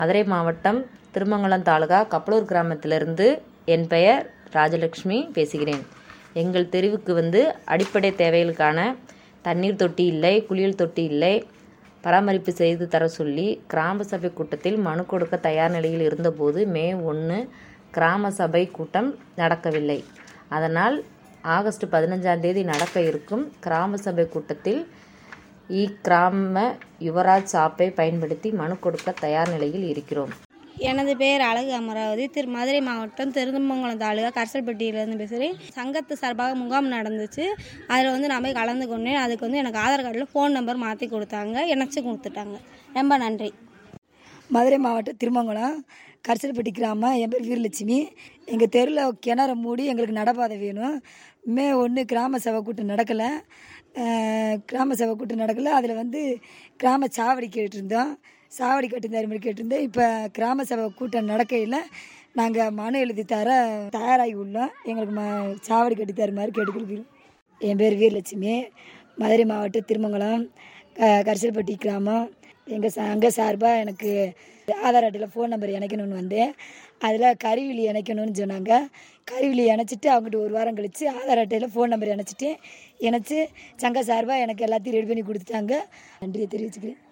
மதுரை மாவட்டம் திருமங்கலம் தாலுகா கப்பலூர் கிராமத்திலிருந்து என் பெயர் ராஜலக்ஷ்மி பேசுகிறேன் எங்கள் தெருவுக்கு வந்து அடிப்படை தேவைகளுக்கான தண்ணீர் தொட்டி இல்லை குளியல் தொட்டி இல்லை பராமரிப்பு செய்து தர சொல்லி கிராம சபை கூட்டத்தில் மனு கொடுக்க தயார் நிலையில் இருந்தபோது மே ஒன்று கிராம சபை கூட்டம் நடக்கவில்லை அதனால் ஆகஸ்ட் பதினஞ்சாம் தேதி நடக்க இருக்கும் கிராம சபை கூட்டத்தில் இக்கிராம யுவராஜ் ஆப்பை பயன்படுத்தி மனு கொடுக்க தயார் நிலையில் இருக்கிறோம் எனது பெயர் அழகு அமராவதி திரு மதுரை மாவட்டம் திருமங்கலம் தாலுகா கரசல்பட்டியிலேருந்து பேசுகிறேன் சங்கத்து சார்பாக முகாம் நடந்துச்சு அதில் வந்து நான் போய் கலந்து கொண்டேன் அதுக்கு வந்து எனக்கு ஆதார் கார்டில் ஃபோன் நம்பர் மாற்றி கொடுத்தாங்க இணைச்சி கொடுத்துட்டாங்க ரொம்ப நன்றி மதுரை மாவட்டம் திருமங்கலம் கரிசல்பட்டி கிராமம் என் பேர் வீரலட்சுமி எங்கள் தெருவில் கிணறு மூடி எங்களுக்கு நடப்பாதை வேணும் மே ஒன்று கிராம சபை கூட்டம் நடக்கலை அஹ், கிராம சபை கூட்டம் நடக்கலை அதில் வந்து கிராம சாவடி கேட்டிருந்தோம் சாவடி கட்டுந்தாரி மாதிரி கேட்டிருந்தோம் இப்போ கிராம சபை கூட்டம் நடக்கையில் நாங்கள் மனு எழுதி தர தயாராகி உள்ளோம் எங்களுக்கு ம சாவடி கட்டி தர மாதிரி கேட்டுக்கொள்கிறோம் என் பேர் வீரலட்சுமி மதுரை மாவட்டம் திருமங்கலம் க- கரிசல்பட்டி கிராமம் எங்கள் சங்க சார்பாக எனக்கு ஆதார் அட்டையில் ஃபோன் நம்பர் இணைக்கணும்னு வந்தேன் அதில் கருவிலி இணைக்கணும்னு சொன்னாங்க கருவிலி இணைச்சிட்டு அவங்ககிட்ட ஒரு வாரம் கழித்து ஆதார் அட்டையில் ஃபோன் நம்பர் இணைச்சிட்டு இணைச்சி சங்க சார்பாக எனக்கு எல்லாத்தையும் ரெடி பண்ணி கொடுத்துட்டாங்க நன்றியை தெரிவிச்சுக்கிறேன்